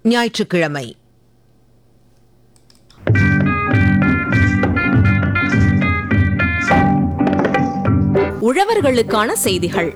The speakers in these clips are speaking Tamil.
ஞாயிற்றுக்கிழமை உழவர்களுக்கான செய்திகள்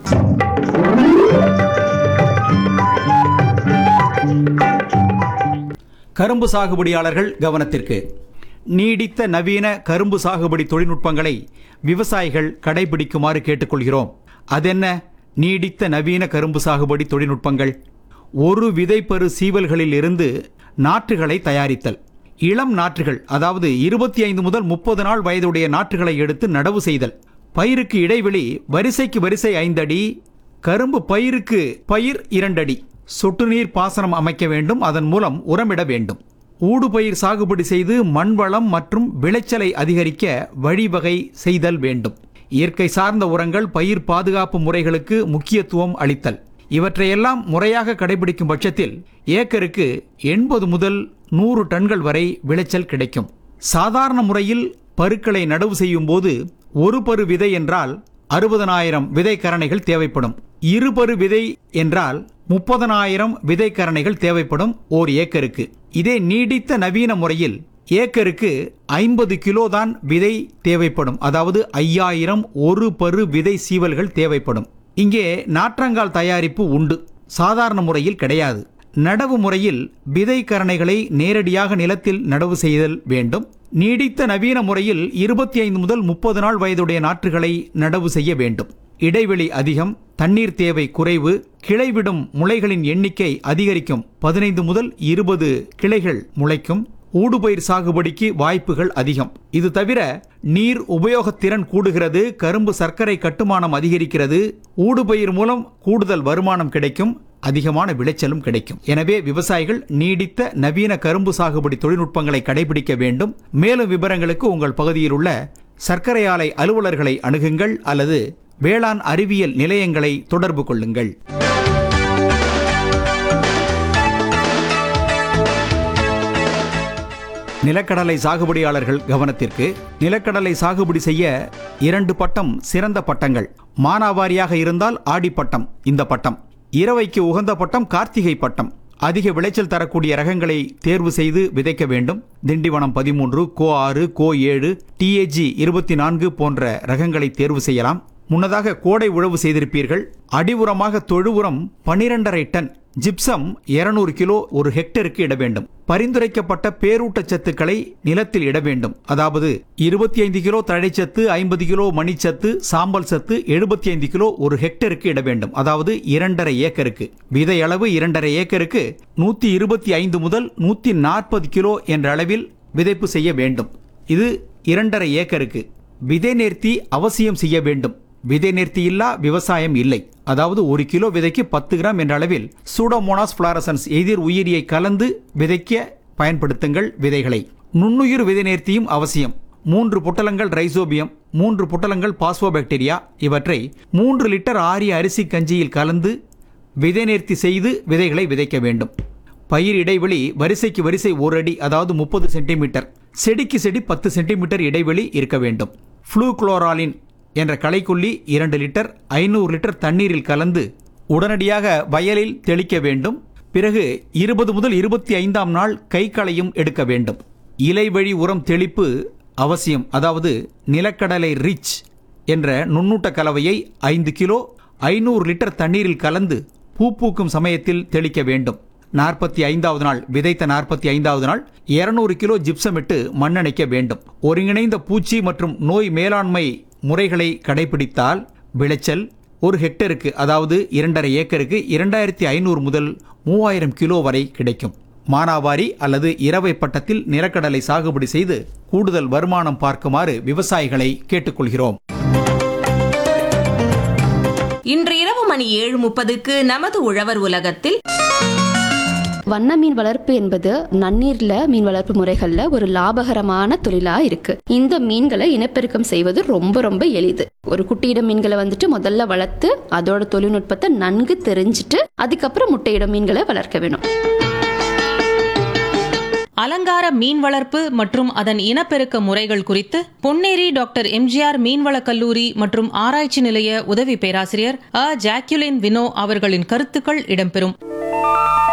கரும்பு சாகுபடியாளர்கள் கவனத்திற்கு நீடித்த நவீன கரும்பு சாகுபடி தொழில்நுட்பங்களை விவசாயிகள் கடைபிடிக்குமாறு கேட்டுக்கொள்கிறோம் அதென்ன நீடித்த நவீன கரும்பு சாகுபடி தொழில்நுட்பங்கள் ஒரு விதைப்பரு சீவல்களில் இருந்து நாற்றுகளை தயாரித்தல் இளம் நாற்றுகள் அதாவது இருபத்தி ஐந்து முதல் முப்பது நாள் வயதுடைய நாற்றுகளை எடுத்து நடவு செய்தல் பயிருக்கு இடைவெளி வரிசைக்கு வரிசை ஐந்தடி கரும்பு பயிருக்கு பயிர் இரண்டடி சொட்டு நீர் பாசனம் அமைக்க வேண்டும் அதன் மூலம் உரமிட வேண்டும் ஊடுபயிர் சாகுபடி செய்து மண் வளம் மற்றும் விளைச்சலை அதிகரிக்க வழிவகை செய்தல் வேண்டும் இயற்கை சார்ந்த உரங்கள் பயிர் பாதுகாப்பு முறைகளுக்கு முக்கியத்துவம் அளித்தல் இவற்றையெல்லாம் முறையாக கடைபிடிக்கும் பட்சத்தில் ஏக்கருக்கு எண்பது முதல் நூறு டன்கள் வரை விளைச்சல் கிடைக்கும் சாதாரண முறையில் பருக்களை நடவு செய்யும் போது ஒரு பரு விதை என்றால் அறுபதனாயிரம் விதைக்கரணைகள் தேவைப்படும் இருபரு விதை என்றால் முப்பதனாயிரம் விதைக்கரணைகள் தேவைப்படும் ஓர் ஏக்கருக்கு இதே நீடித்த நவீன முறையில் ஏக்கருக்கு ஐம்பது கிலோ தான் விதை தேவைப்படும் அதாவது ஐயாயிரம் ஒரு பரு விதை சீவல்கள் தேவைப்படும் இங்கே நாற்றங்கால் தயாரிப்பு உண்டு சாதாரண முறையில் கிடையாது நடவு முறையில் விதை கரணைகளை நேரடியாக நிலத்தில் நடவு செய்தல் வேண்டும் நீடித்த நவீன முறையில் இருபத்தி ஐந்து முதல் முப்பது நாள் வயதுடைய நாற்றுகளை நடவு செய்ய வேண்டும் இடைவெளி அதிகம் தண்ணீர் தேவை குறைவு கிளைவிடும் முளைகளின் எண்ணிக்கை அதிகரிக்கும் பதினைந்து முதல் இருபது கிளைகள் முளைக்கும் ஊடுபயிர் சாகுபடிக்கு வாய்ப்புகள் அதிகம் இது தவிர நீர் உபயோகத்திறன் கூடுகிறது கரும்பு சர்க்கரை கட்டுமானம் அதிகரிக்கிறது ஊடுபயிர் மூலம் கூடுதல் வருமானம் கிடைக்கும் அதிகமான விளைச்சலும் கிடைக்கும் எனவே விவசாயிகள் நீடித்த நவீன கரும்பு சாகுபடி தொழில்நுட்பங்களை கடைபிடிக்க வேண்டும் மேலும் விவரங்களுக்கு உங்கள் பகுதியில் உள்ள சர்க்கரை ஆலை அலுவலர்களை அணுகுங்கள் அல்லது வேளாண் அறிவியல் நிலையங்களை தொடர்பு கொள்ளுங்கள் நிலக்கடலை சாகுபடியாளர்கள் கவனத்திற்கு நிலக்கடலை சாகுபடி செய்ய இரண்டு பட்டம் சிறந்த பட்டங்கள் மானாவாரியாக இருந்தால் ஆடிப்பட்டம் இந்த பட்டம் இரவைக்கு உகந்த பட்டம் கார்த்திகை பட்டம் அதிக விளைச்சல் தரக்கூடிய ரகங்களை தேர்வு செய்து விதைக்க வேண்டும் திண்டிவனம் பதிமூன்று கோ ஆறு கோ ஏழு டிஏஜி இருபத்தி நான்கு போன்ற ரகங்களை தேர்வு செய்யலாம் முன்னதாக கோடை உழவு செய்திருப்பீர்கள் அடி உரமாக தொழு உரம் பனிரெண்டரை டன் ஜிப்சம் 200 கிலோ ஒரு ஹெக்டருக்கு இட வேண்டும் பரிந்துரைக்கப்பட்ட பேரூட்டச்சத்துக்களை நிலத்தில் இட வேண்டும் அதாவது இருபத்தி ஐந்து கிலோ தழைச்சத்து ஐம்பது கிலோ மணிச்சத்து சாம்பல் சத்து எழுபத்தி ஐந்து கிலோ ஒரு ஹெக்டருக்கு இட வேண்டும் அதாவது இரண்டரை ஏக்கருக்கு விதை அளவு இரண்டரை ஏக்கருக்கு நூத்தி இருபத்தி ஐந்து முதல் நூத்தி நாற்பது கிலோ என்ற அளவில் விதைப்பு செய்ய வேண்டும் இது இரண்டரை ஏக்கருக்கு விதை நேர்த்தி அவசியம் செய்ய வேண்டும் விதை நேர்த்தி இல்லா விவசாயம் இல்லை அதாவது ஒரு கிலோ விதைக்கு பத்து கிராம் என்ற அளவில் சூடோமோனாஸ் பிளாரசன்ஸ் எதிர் உயிரியை கலந்து விதைக்க பயன்படுத்துங்கள் விதைகளை நுண்ணுயிர் விதை நேர்த்தியும் அவசியம் மூன்று பொட்டலங்கள் ரைசோபியம் மூன்று பொட்டலங்கள் பாஸ்போபாக்டீரியா இவற்றை மூன்று லிட்டர் ஆரிய அரிசி கஞ்சியில் கலந்து விதை நேர்த்தி செய்து விதைகளை விதைக்க வேண்டும் பயிர் இடைவெளி வரிசைக்கு வரிசை ஒரு அடி அதாவது முப்பது சென்டிமீட்டர் செடிக்கு செடி பத்து சென்டிமீட்டர் இடைவெளி இருக்க வேண்டும் ஃப்ளூக்ளோராலின் என்ற களைக்கொல்லி இரண்டு லிட்டர் ஐநூறு லிட்டர் தண்ணீரில் கலந்து உடனடியாக வயலில் தெளிக்க வேண்டும் பிறகு இருபது முதல் இருபத்தி ஐந்தாம் நாள் கைக்களையும் எடுக்க வேண்டும் இலை வழி உரம் தெளிப்பு அவசியம் அதாவது நிலக்கடலை ரிச் என்ற நுண்ணூட்ட கலவையை ஐந்து கிலோ ஐநூறு லிட்டர் தண்ணீரில் கலந்து பூ பூக்கும் சமயத்தில் தெளிக்க வேண்டும் நாற்பத்தி ஐந்தாவது நாள் விதைத்த நாற்பத்தி ஐந்தாவது நாள் இருநூறு கிலோ ஜிப்சமிட்டு மண்ணணைக்க வேண்டும் ஒருங்கிணைந்த பூச்சி மற்றும் நோய் மேலாண்மை முறைகளை கடைபிடித்தால் விளைச்சல் ஒரு ஹெக்டருக்கு அதாவது இரண்டரை ஏக்கருக்கு இரண்டாயிரத்தி ஐநூறு முதல் மூவாயிரம் கிலோ வரை கிடைக்கும் மானாவாரி அல்லது இரவை பட்டத்தில் நிலக்கடலை சாகுபடி செய்து கூடுதல் வருமானம் பார்க்குமாறு விவசாயிகளை கேட்டுக்கொள்கிறோம் இன்று இரவு மணி ஏழு முப்பதுக்கு நமது உழவர் உலகத்தில் வண்ண மீன் வளர்ப்பு என்பது நன்னீர்ல மீன் வளர்ப்பு முறைகள்ல ஒரு லாபகரமான தொழிலா இருக்கு இந்த மீன்களை இனப்பெருக்கம் செய்வது ரொம்ப ரொம்ப எளிது ஒரு குட்டியிடம் மீன்களை வந்துட்டு முதல்ல வளர்த்து அதோட தொழில்நுட்பத்தை நன்கு தெரிஞ்சுட்டு அதுக்கப்புறம் முட்டையிடம் மீன்களை வளர்க்க வேணும் அலங்கார மீன் வளர்ப்பு மற்றும் அதன் இனப்பெருக்க முறைகள் குறித்து பொன்னேரி டாக்டர் எம்ஜிஆர் மீன்வளக் கல்லூரி மற்றும் ஆராய்ச்சி நிலைய உதவி பேராசிரியர் அ ஜாக்குலின் வினோ அவர்களின் கருத்துக்கள் இடம்பெறும்